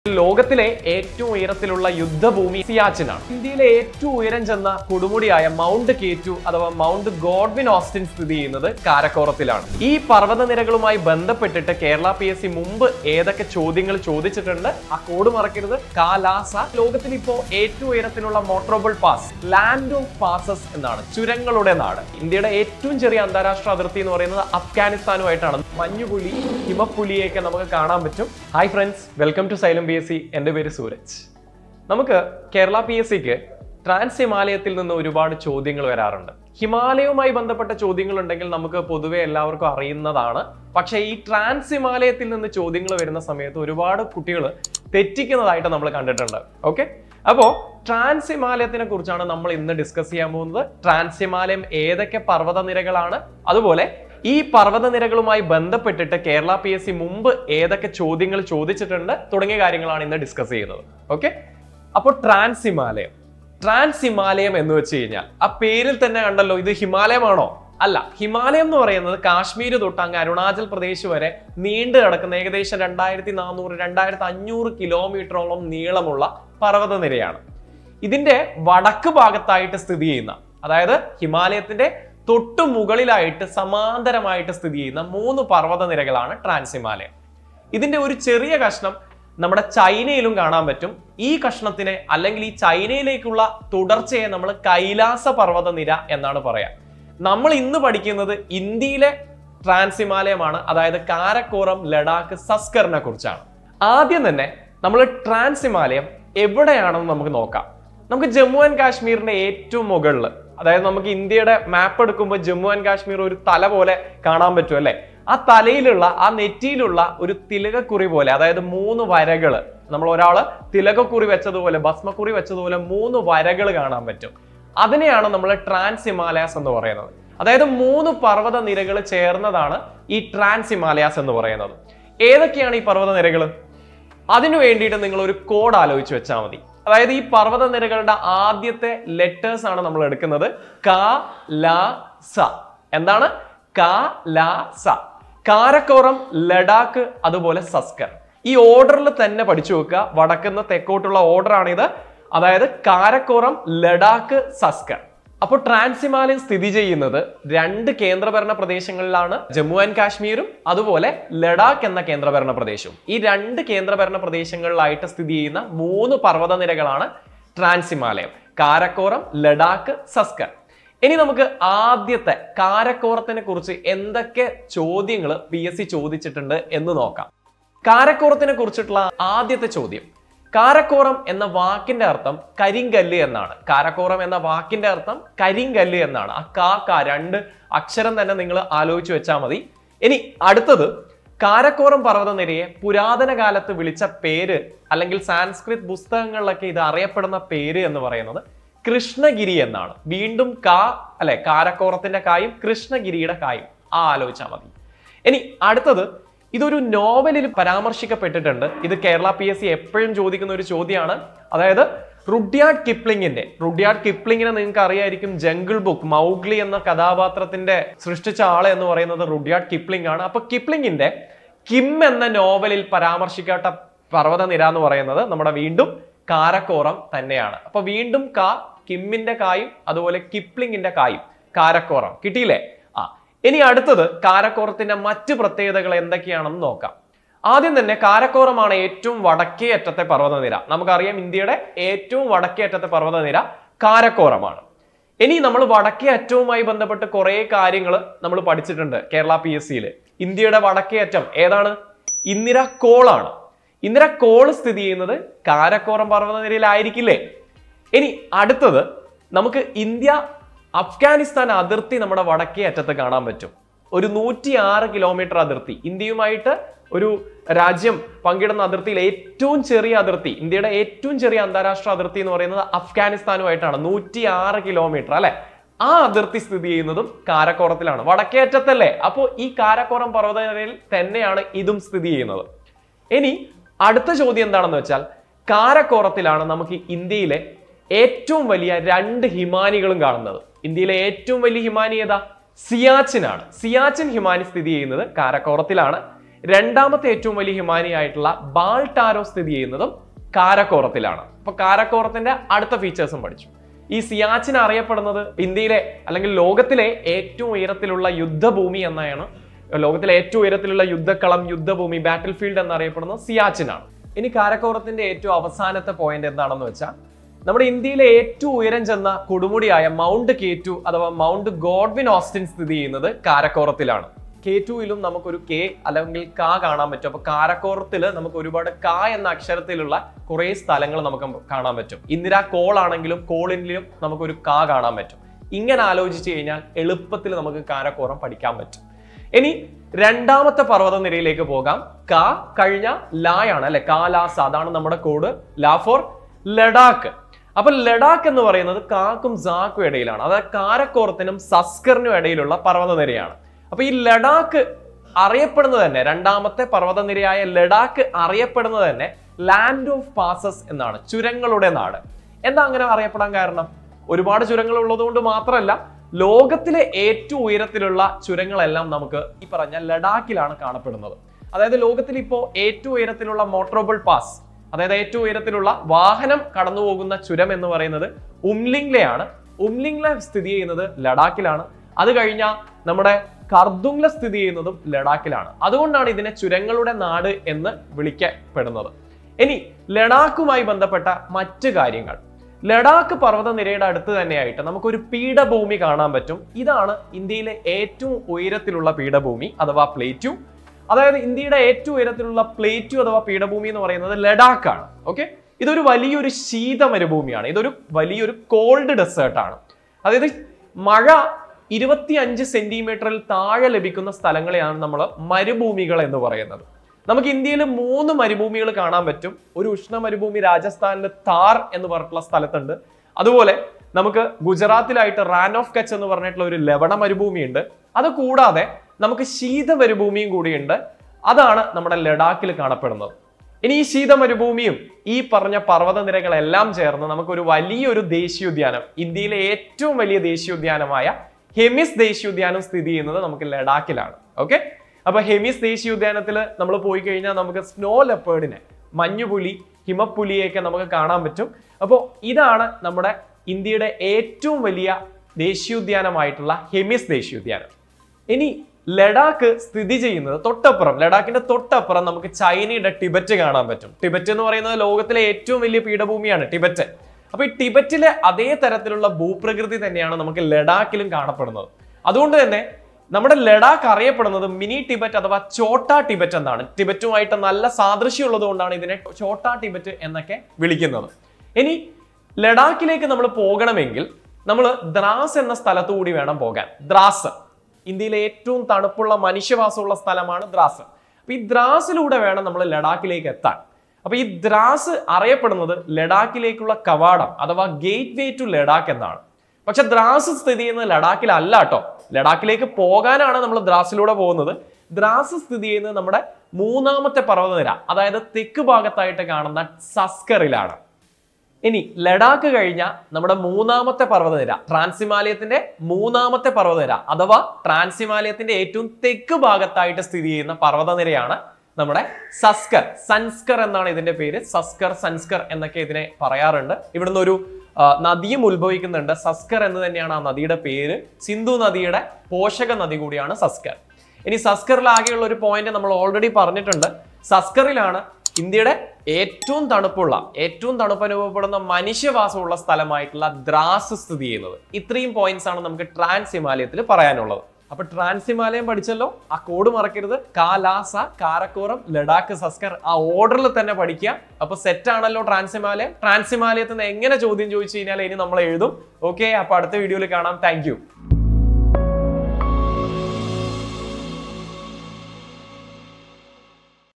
ലോകത്തിലെ ഏറ്റവും ഉയരത്തിലുള്ള യുദ്ധഭൂമി സിയാച്ചിനാണ് ഇന്ത്യയിലെ ഏറ്റവും ഉയരം ചെന്ന കൊടുമുടിയായ മൗണ്ട് കേറ്റു അഥവാ മൗണ്ട് ഗോഡ്വിൻ ഓസ്റ്റിൻ സ്ഥിതി ചെയ്യുന്നത് കാരക്കോറത്തിലാണ് ഈ പർവ്വതനിരകളുമായി ബന്ധപ്പെട്ടിട്ട് കേരള പി എസ് സി മുമ്പ് ഏതൊക്കെ ചോദ്യങ്ങൾ ചോദിച്ചിട്ടുണ്ട് ആ കോഡ് മറക്കരുത് കാലാസ ലോകത്തിൽ ഇപ്പോ ഏറ്റവും ഉയരത്തിലുള്ള motorable pass land of passes എന്നാണ് ചുരങ്ങളുടെ നാട് ഇന്ത്യയുടെ ഏറ്റവും ചെറിയ അന്താരാഷ്ട്ര അതിർത്തി എന്ന് പറയുന്നത് അഫ്ഗാനിസ്ഥാനുമായിട്ടാണ് മഞ്ഞുപുലി ഹിമപ്പുലിയൊക്കെ നമുക്ക് കാണാൻ പറ്റും hi friends welcome to Xylem P S C എൻ്റെ പേര് സൂരജ് നമുക്ക് കേരള പി എസ് സിക്ക് ട്രാൻസ് ഹിമാലയത്തിൽ നിന്ന് ഒരുപാട് ചോദ്യങ്ങൾ വരാറുണ്ട് ഹിമാലയവുമായി ബന്ധപ്പെട്ട ചോദ്യങ്ങൾ ഉണ്ടെങ്കിൽ നമുക്ക് പൊതുവെ എല്ലാവർക്കും അറിയുന്നതാണ് പക്ഷേ ഈ ട്രാൻസ് ഹിമാലയത്തിൽ നിന്ന് ചോദ്യങ്ങൾ വരുന്ന സമയത്ത് ഒരുപാട് കുട്ടികൾ തെറ്റിക്കുന്നതായിട്ട് നമ്മൾ കണ്ടിട്ടുണ്ട് ഓക്കെ അപ്പോ ട്രാൻസ് ഹിമാലയത്തിനെ കുറിച്ചാണ് നമ്മൾ ഇന്ന് ഡിസ്കസ് ചെയ്യാൻ പോകുന്നത് ട്രാൻസ് ഹിമാലയം ഏതൊക്കെ പർവ്വതനിരകളാണ് അതുപോലെ ഈ പർവ്വതനിരകളുമായി ബന്ധപ്പെട്ടിട്ട് കേരള പി എസ് സി മുമ്പ് ഏതൊക്കെ ചോദ്യങ്ങൾ ചോദിച്ചിട്ടുണ്ട് തുടങ്ങിയ കാര്യങ്ങളാണ് ഇന്ന് ഡിസ്കസ് ചെയ്യുന്നത് ഓക്കെ അപ്പോൾ ട്രാൻസ് ഹിമാലയം ട്രാൻസ് ഹിമാലയം എന്ന് വെച്ച് കഴിഞ്ഞാൽ ആ പേരിൽ തന്നെ കണ്ടല്ലോ ഇത് ഹിമാലയമാണോ അല്ല ഹിമാലയം എന്ന് പറയുന്നത് കാശ്മീർ തൊട്ട് അങ്ങ് അരുണാചൽ പ്രദേശ് വരെ നീണ്ടു കിടക്കുന്ന ഏകദേശം രണ്ടായിരത്തി നാനൂറ് രണ്ടായിരത്തി അഞ്ഞൂറ് കിലോമീറ്ററോളം നീളമുള്ള പർവ്വതനിരയാണ് ഇതിന്റെ വടക്ക് ഭാഗത്തായിട്ട് സ്ഥിതി ചെയ്യുന്ന അതായത് ഹിമാലയത്തിന്റെ തൊട്ടു മുകളിലായിട്ട് സമാന്തരമായിട്ട് സ്ഥിതി ചെയ്യുന്ന മൂന്ന് പർവ്വതനിരകളാണ് ട്രാൻസ് ഹിമാലയം ഇതിന്റെ ഒരു ചെറിയ കഷ്ണം നമ്മുടെ ചൈനയിലും കാണാൻ പറ്റും ഈ കഷ്ണത്തിനെ അല്ലെങ്കിൽ ഈ ചൈനയിലേക്കുള്ള തുടർച്ചയെ നമ്മൾ കൈലാസ പർവ്വതനിര എന്നാണ് പറയാ നമ്മൾ ഇന്ന് പഠിക്കുന്നത് ഇന്ത്യയിലെ ട്രാൻസ് ഹിമാലയമാണ് അതായത് കാരക്കോറം ലഡാക്ക് സസ്കറിനെ കുറിച്ചാണ് ആദ്യം തന്നെ നമ്മൾ ട്രാൻസ് ഹിമാലയം എവിടെയാണെന്ന് നമുക്ക് നോക്കാം നമുക്ക് ജമ്മു ആൻഡ് കാശ്മീരിന്റെ ഏറ്റവും മുകളിൽ അതായത് നമുക്ക് ഇന്ത്യയുടെ മാപ്പ് എടുക്കുമ്പോൾ ജമ്മു ആൻഡ് കാശ്മീർ ഒരു തല പോലെ കാണാൻ പറ്റും അല്ലെ ആ തലയിലുള്ള ആ നെറ്റിയിലുള്ള ഒരു തിലകക്കുറി പോലെ അതായത് മൂന്ന് വരകള് നമ്മൾ ഒരാള് തിലകക്കുറി വെച്ചതുപോലെ ഭസ്മക്കുറി വെച്ചതുപോലെ മൂന്ന് വരകൾ കാണാൻ പറ്റും അതിനെയാണ് നമ്മൾ ട്രാൻസ് ഹിമാലയാസ് എന്ന് പറയുന്നത് അതായത് മൂന്ന് പർവ്വത നിരകൾ ചേർന്നതാണ് ഈ ട്രാൻസ് ഹിമാലയാസ് എന്ന് പറയുന്നത് ഏതൊക്കെയാണ് ഈ പർവ്വത നിരകൾ അതിനു വേണ്ടിയിട്ട് നിങ്ങൾ ഒരു കോഡ് ആലോചിച്ച് വെച്ചാൽ മതി അതായത് ഈ പർവ്വത നിരകളുടെ ആദ്യത്തെ ലെറ്റേഴ്സ് ആണ് നമ്മൾ എടുക്കുന്നത് ക ല സ എന്താണ് ക ല സ കാരക്കോറം ലഡാക്ക് അതുപോലെ സസ്കർ ഈ ഓർഡറിൽ തന്നെ പഠിച്ചു വെക്കുക വടക്കുന്ന തെക്കോട്ടുള്ള ഓർഡർ ആണിത് അതായത് കാരക്കോറം ലഡാക്ക് സസ്കർ അപ്പോൾ ട്രാൻസ് ഹിമാലയം സ്ഥിതി ചെയ്യുന്നത് രണ്ട് കേന്ദ്രഭരണ പ്രദേശങ്ങളിലാണ് ജമ്മു ആൻഡ് കാശ്മീരും അതുപോലെ ലഡാക്ക് എന്ന കേന്ദ്രഭരണ പ്രദേശവും ഈ രണ്ട് കേന്ദ്രഭരണ പ്രദേശങ്ങളിലായിട്ട് സ്ഥിതി ചെയ്യുന്ന മൂന്ന് പർവ്വതനിരകളാണ് ട്രാൻസ് ഹിമാലയം കാരക്കോറം ലഡാക്ക് സസ്കർ ഇനി നമുക്ക് ആദ്യത്തെ കാരക്കോറത്തിനെ കുറിച്ച് എന്തൊക്കെ ചോദ്യങ്ങൾ പി എസ് സി ചോദിച്ചിട്ടുണ്ട് എന്ന് നോക്കാം കാരക്കോറത്തിനെ കുറിച്ചിട്ടുള്ള ആദ്യത്തെ ചോദ്യം കാരക്കോറം എന്ന വാക്കിന്റെ അർത്ഥം കരിങ്കല്ല് എന്നാണ് കാരക്കോറം എന്ന വാക്കിന്റെ അർത്ഥം കരിങ്കല്ല് എന്നാണ് ആ കാ കാ രണ്ട് അക്ഷരം തന്നെ നിങ്ങൾ ആലോചിച്ച് വെച്ചാൽ മതി ഇനി അടുത്തത് കാരക്കോറം പർവ്വതനിരയെ പുരാതന കാലത്ത് വിളിച്ച പേര് അല്ലെങ്കിൽ സാൻസ്ക്രിത് പുസ്തകങ്ങളിലൊക്കെ ഇത് അറിയപ്പെടുന്ന പേര് എന്ന് പറയുന്നത് കൃഷ്ണഗിരി എന്നാണ് വീണ്ടും കാ അല്ലെ കാരക്കോറത്തിന്റെ കായും കൃഷ്ണഗിരിയുടെ കായും ആ ആലോചിച്ചാൽ മതി ഇനി അടുത്തത് ഇതൊരു നോവലിൽ പരാമർശിക്കപ്പെട്ടിട്ടുണ്ട് ഇത് കേരള പി എസ് സി എപ്പോഴും ചോദിക്കുന്ന ഒരു ചോദ്യമാണ് അതായത് റുഡ്യാർഡ് കിപ്ലിങ്ങിന്റെ റുഡ്യാർഡ് കിപ്ലിങ്ങിനെ നിങ്ങൾക്ക് അറിയായിരിക്കും ജംഗിൾ ബുക്ക് മൗഗ്ലി എന്ന കഥാപാത്രത്തിന്റെ സൃഷ്ടിച്ച ആള് എന്ന് പറയുന്നത് റുഡ്യാർഡ് കിപ്ലിംഗ് ആണ് അപ്പൊ കിപ്ലിങ്ങിന്റെ കിം എന്ന നോവലിൽ പരാമർശിക്കപ്പെട്ട പർവ്വതനിര എന്ന് പറയുന്നത് നമ്മുടെ വീണ്ടും കാരക്കോറം തന്നെയാണ് അപ്പൊ വീണ്ടും കാ കിമ്മിന്റെ കായും അതുപോലെ കിപ്ലിങ്ങിന്റെ കായും കാരക്കോറം കിട്ടിയില്ലേ ആ ഇനി അടുത്തത് കാരക്കോറത്തിന്റെ മറ്റ് പ്രത്യേകതകൾ എന്തൊക്കെയാണെന്ന് നോക്കാം ആദ്യം തന്നെ കാരക്കോറമാണ് ഏറ്റവും വടക്കേ അറ്റത്തെ പർവ്വതനിര നമുക്കറിയാം ഇന്ത്യയുടെ ഏറ്റവും വടക്കേ അറ്റത്തെ പർവ്വതനിര കാരക്കോറമാണ് ഇനി നമ്മൾ വടക്കേ അറ്റവുമായി ബന്ധപ്പെട്ട് കുറെ കാര്യങ്ങൾ നമ്മൾ പഠിച്ചിട്ടുണ്ട് കേരള പി എസ് സിയിൽ ഇന്ത്യയുടെ വടക്കേ അറ്റം ഏതാണ് ഇന്ദിര കോളാണ് ഇന്ദിര കോൾ സ്ഥിതി ചെയ്യുന്നത് കാരക്കോറം പർവ്വതനിരയിലായിരിക്കില്ലേ ഇനി അടുത്തത് നമുക്ക് ഇന്ത്യ അഫ്ഗാനിസ്ഥാൻ അതിർത്തി നമ്മുടെ വടക്കേ അറ്റത്ത് കാണാൻ പറ്റും ഒരു നൂറ്റി ആറ് കിലോമീറ്റർ അതിർത്തി ഇന്ത്യയുമായിട്ട് ഒരു രാജ്യം പങ്കിടുന്ന അതിർത്തിയിൽ ഏറ്റവും ചെറിയ അതിർത്തി ഇന്ത്യയുടെ ഏറ്റവും ചെറിയ അന്താരാഷ്ട്ര അതിർത്തി എന്ന് പറയുന്നത് അഫ്ഗാനിസ്ഥാനുമായിട്ടാണ് നൂറ്റി ആറ് കിലോമീറ്റർ അല്ലെ ആ അതിർത്തി സ്ഥിതി ചെയ്യുന്നതും കാരക്കോറത്തിലാണ് വടക്കേ അറ്റത്തല്ലേ അപ്പോൾ ഈ കാരക്കോറം പർവ്വതനിരയിൽ തന്നെയാണ് ഇതും സ്ഥിതി ചെയ്യുന്നത് ഇനി അടുത്ത ചോദ്യം എന്താണെന്ന് വെച്ചാൽ കാരക്കോറത്തിലാണ് നമുക്ക് ഇന്ത്യയിലെ ഏറ്റവും വലിയ രണ്ട് ഹിമാനികളും കാണുന്നത് ഇന്ത്യയിലെ ഏറ്റവും വലിയ ഹിമാനി ഏതാ സിയാച്ചിനാണ് സിയാച്ചിൻ ഹിമാനി സ്ഥിതി ചെയ്യുന്നത് കാരക്കോറത്തിലാണ് രണ്ടാമത്തെ ഏറ്റവും വലിയ ഹിമാനി ആയിട്ടുള്ള ബാൾട്ടാരോ സ്ഥിതി ചെയ്യുന്നതും കാരക്കോറത്തിലാണ് അപ്പൊ കാരക്കോറത്തിന്റെ അടുത്ത ഫീച്ചേഴ്സും പഠിച്ചു ഈ സിയാച്ചിൻ അറിയപ്പെടുന്നത് ഇന്ത്യയിലെ അല്ലെങ്കിൽ ലോകത്തിലെ ഏറ്റവും ഉയരത്തിലുള്ള യുദ്ധഭൂമി എന്നാണ് ലോകത്തിലെ ഏറ്റവും ഉയരത്തിലുള്ള യുദ്ധക്കളം യുദ്ധഭൂമി ബാറ്റിൽ ഫീൽഡ് എന്നറിയപ്പെടുന്നത് സിയാച്ചിനാണ് ഇനി കാരക്കോറത്തിന്റെ ഏറ്റവും അവസാനത്തെ പോയിന്റ് എന്താണെന്ന് വെച്ചാൽ നമ്മുടെ ഇന്ത്യയിലെ ഏറ്റവും ഉയരം ചെന്ന കൊടുമുടിയായ മൗണ്ട് കെ ടു അഥവാ മൗണ്ട് ഗോഡ്വിൻ ഓസ്റ്റിൻ സ്ഥിതി ചെയ്യുന്നത് കാരക്കോറത്തിലാണ് കെ ടുവിലും നമുക്കൊരു കെ അല്ലെങ്കിൽ കാ കാണാൻ പറ്റും അപ്പൊ കാരക്കോറത്തിൽ നമുക്ക് ഒരുപാട് കാ എന്ന അക്ഷരത്തിലുള്ള കുറെ സ്ഥലങ്ങൾ നമുക്ക് കാണാൻ പറ്റും ഇന്ദിര കോൾ ആണെങ്കിലും കോളിനിലും നമുക്കൊരു കാ കാണാൻ പറ്റും ഇങ്ങനെ ആലോചിച്ച് കഴിഞ്ഞാൽ എളുപ്പത്തിൽ നമുക്ക് കാരക്കോറം പഠിക്കാൻ പറ്റും ഇനി രണ്ടാമത്തെ പർവ്വത നിരയിലേക്ക് പോകാം കാ കഴിഞ്ഞ ലായാണ് അല്ലെ കാലാസ് അതാണ് നമ്മുടെ കോഡ് ലാ ഫോർ ലഡാക്ക് അപ്പൊ ലഡാക്ക് എന്ന് പറയുന്നത് കാക്കും സാക്കും ഇടയിലാണ് അതായത് കാരക്കോറത്തിനും സസ്കറിനും ഇടയിലുള്ള പർവ്വത നിരയാണ് അപ്പൊ ഈ ലഡാക്ക് അറിയപ്പെടുന്നത് തന്നെ രണ്ടാമത്തെ പർവ്വതനിരയായ ലഡാക്ക് അറിയപ്പെടുന്നത് തന്നെ ലാൻഡ് ഓഫ് പാസസ് എന്നാണ് ചുരങ്ങളുടെ നാട് എന്താ അങ്ങനെ അറിയപ്പെടാൻ കാരണം ഒരുപാട് ചുരങ്ങൾ ഉള്ളതുകൊണ്ട് മാത്രമല്ല ലോകത്തിലെ ഏറ്റവും ഉയരത്തിലുള്ള ചുരങ്ങളെല്ലാം നമുക്ക് ഈ പറഞ്ഞ ലഡാക്കിലാണ് കാണപ്പെടുന്നത് അതായത് ലോകത്തിൽ ഇപ്പോൾ ഏറ്റവും ഉയരത്തിലുള്ള മോട്ടോറബിൾ പാസ് അതായത് ഏറ്റവും ഉയരത്തിലുള്ള വാഹനം കടന്നു പോകുന്ന ചുരം എന്ന് പറയുന്നത് ഉംലിംഗ്ലയാണ് ഉംലിംഗ്ല സ്ഥിതി ചെയ്യുന്നത് ലഡാക്കിലാണ് അത് കഴിഞ്ഞാൽ നമ്മുടെ കർദുംഗ്ല സ്ഥിതി ചെയ്യുന്നതും ലഡാക്കിലാണ് അതുകൊണ്ടാണ് ഇതിനെ ചുരങ്ങളുടെ നാട് എന്ന് വിളിക്കപ്പെടുന്നത് ഇനി ലഡാക്കുമായി ബന്ധപ്പെട്ട മറ്റ് കാര്യങ്ങൾ ലഡാക്ക് പർവ്വതനിരയുടെ അടുത്ത് തന്നെയായിട്ട് നമുക്കൊരു പീഠഭൂമി കാണാൻ പറ്റും ഇതാണ് ഇന്ത്യയിലെ ഏറ്റവും ഉയരത്തിലുള്ള പീഠഭൂമി അഥവാ പ്ലേറ്റ്യൂ അതായത് ഇന്ത്യയുടെ ഏറ്റവും ഉയരത്തിലുള്ള പ്ലേറ്റ്യൂ അഥവാ പീഠഭൂമി എന്ന് പറയുന്നത് ലഡാക്കാണ് ഓക്കെ ഇതൊരു വലിയൊരു ശീത മരുഭൂമിയാണ് ഇതൊരു വലിയൊരു കോൾഡ് ഡെസേർട്ട് ആണ് അതായത് മഴ ഇരുപത്തി അഞ്ച് സെന്റിമീറ്ററിൽ താഴെ ലഭിക്കുന്ന സ്ഥലങ്ങളെയാണ് നമ്മൾ മരുഭൂമികൾ എന്ന് പറയുന്നത് നമുക്ക് ഇന്ത്യയിൽ മൂന്ന് മരുഭൂമികൾ കാണാൻ പറ്റും ഒരു ഉഷ്ണ മരുഭൂമി രാജസ്ഥാനിൽ താർ എന്ന് പറഞ്ഞിട്ടുള്ള സ്ഥലത്തുണ്ട് അതുപോലെ നമുക്ക് ഗുജറാത്തിലായിട്ട് റാൻ ഓഫ് കച്ച് എന്ന് പറഞ്ഞിട്ടുള്ള ഒരു ലവണ മരുഭൂമിയുണ്ട് അത് കൂടാതെ നമുക്ക് ശീത മരുഭൂമിയും കൂടിയുണ്ട് അതാണ് നമ്മുടെ ലഡാക്കിൽ കാണപ്പെടുന്നത് ഇനി ഈ ശീത മരുഭൂമിയും ഈ പറഞ്ഞ പർവ്വതനിരകളെല്ലാം ചേർന്ന് നമുക്കൊരു വലിയൊരു ദേശീയോദ്യാനം ഇന്ത്യയിലെ ഏറ്റവും വലിയ ദേശീയോദ്യാനമായ ഹെമിസ് ദേശീയോദ്യാനം സ്ഥിതി ചെയ്യുന്നത് നമുക്ക് ലഡാക്കിലാണ് ഓക്കെ അപ്പൊ ഹെമിസ് ദേശീയോദ്യാനത്തിൽ നമ്മൾ പോയി കഴിഞ്ഞാൽ നമുക്ക് സ്നോ ലെപ്പേർഡിനെ മഞ്ഞുപുലി ഹിമപ്പുലിയൊക്കെ നമുക്ക് കാണാൻ പറ്റും അപ്പോൾ ഇതാണ് നമ്മുടെ ഇന്ത്യയുടെ ഏറ്റവും വലിയ ദേശീയോദ്യാനമായിട്ടുള്ള ഹെമിസ് ദേശീയോദ്യാനം ഇനി ലഡാക്ക് സ്ഥിതി ചെയ്യുന്നത് തൊട്ടപ്പുറം ലഡാക്കിന്റെ തൊട്ടപ്പുറം നമുക്ക് ചൈനയുടെ ടിബറ്റ് കാണാൻ പറ്റും ടിബറ്റ് എന്ന് പറയുന്നത് ലോകത്തിലെ ഏറ്റവും വലിയ പീഠഭൂമിയാണ് ടിബറ്റ് അപ്പൊ ഈ ടിബറ്റിലെ അതേ തരത്തിലുള്ള ഭൂപ്രകൃതി തന്നെയാണ് നമുക്ക് ലഡാക്കിലും കാണപ്പെടുന്നത് അതുകൊണ്ട് തന്നെ നമ്മുടെ ലഡാക്ക് അറിയപ്പെടുന്നത് മിനി ടിബറ്റ് അഥവാ ചോട്ടാ ടിബറ്റ് എന്നാണ് ടിബറ്റുമായിട്ട് നല്ല സാദൃശ്യം ഉള്ളത് കൊണ്ടാണ് ഇതിനെ ചോട്ടാ ടിബറ്റ് എന്നൊക്കെ വിളിക്കുന്നത് ഇനി ലഡാക്കിലേക്ക് നമ്മൾ പോകണമെങ്കിൽ നമ്മൾ ദ്രാസ് എന്ന സ്ഥലത്തു കൂടി വേണം പോകാൻ ദ്രാസ് ഇന്ത്യയിലെ ഏറ്റവും തണുപ്പുള്ള മനുഷ്യവാസമുള്ള സ്ഥലമാണ് ദ്രാസ് അപ്പൊ ഈ ദ്രാസിലൂടെ വേണം നമ്മൾ ലഡാക്കിലേക്ക് എത്താൻ അപ്പൊ ഈ ദ്രാസ് അറിയപ്പെടുന്നത് ലഡാക്കിലേക്കുള്ള കവാടം അഥവാ ഗേറ്റ് വേ ടു ലഡാക്ക് എന്നാണ് പക്ഷെ ദ്രാസ് സ്ഥിതി ചെയ്യുന്നത് ലഡാക്കിലല്ല കേട്ടോ ലഡാക്കിലേക്ക് പോകാനാണ് നമ്മൾ ദ്രാസിലൂടെ പോകുന്നത് ദ്രാസ് സ്ഥിതി ചെയ്യുന്നത് നമ്മുടെ മൂന്നാമത്തെ പർവ്വതനിര അതായത് തെക്ക് ഭാഗത്തായിട്ട് കാണുന്ന സസ്കറിലാണ് ഇനി ലഡാക്ക് കഴിഞ്ഞ നമ്മുടെ മൂന്നാമത്തെ പർവ്വതനിര ട്രാൻസിമാലയത്തിന്റെ മൂന്നാമത്തെ പർവ്വതനിര അഥവാ ട്രാൻസിമാലയത്തിന്റെ ഏറ്റവും തെക്ക് ഭാഗത്തായിട്ട് സ്ഥിതി ചെയ്യുന്ന പർവ്വതനിരയാണ് നമ്മുടെ സസ്കർ സൻസ്കർ എന്നാണ് ഇതിന്റെ പേര് സസ്കർ സൻസ്കർ എന്നൊക്കെ ഇതിനെ പറയാറുണ്ട് ഇവിടുന്ന് ഒരു ആ, നദിയും ഉത്ഭവിക്കുന്നുണ്ട് സസ്കർ എന്ന് തന്നെയാണ് ആ നദിയുടെ പേര് സിന്ധു നദിയുടെ പോഷക നദി കൂടിയാണ് സസ്കർ ഇനി സസ്കറിലാകെയുള്ള ഒരു പോയിന്റ് നമ്മൾ ഓൾറെഡി പറഞ്ഞിട്ടുണ്ട് സസ്കറിലാണ് ഇന്ത്യയുടെ ഏറ്റവും തണുപ്പുള്ള ഏറ്റവും തണുപ്പ് അനുഭവപ്പെടുന്ന മനുഷ്യവാസമുള്ള സ്ഥലമായിട്ടുള്ള ദ്രാസ് സ്ഥിതി ചെയ്യുന്നത് ഇത്രയും പോയിന്റ്സ് ആണ് നമുക്ക് ട്രാൻസ് ഹിമാലയത്തിൽ പറയാനുള്ളത് അപ്പൊ ട്രാൻസ് ഹിമാലയം പഠിച്ചല്ലോ ആ കോഡ് മറക്കരുത് കാലാസ കാരക്കോറം ലഡാക്ക് സസ്കർ ആ ഓർഡറിൽ തന്നെ പഠിക്കുക അപ്പൊ സെറ്റ് ആണല്ലോ ട്രാൻസ് ഹിമാലയം ട്രാൻസ് ഹിമാലയത്തിൽ നിന്ന് എങ്ങനെ ചോദ്യം ചോദിച്ചു കഴിഞ്ഞാൽ ഇനി നമ്മൾ എഴുതും ഓക്കെ അപ്പൊ അടുത്ത വീഡിയോയിൽ കാണാം താങ്ക്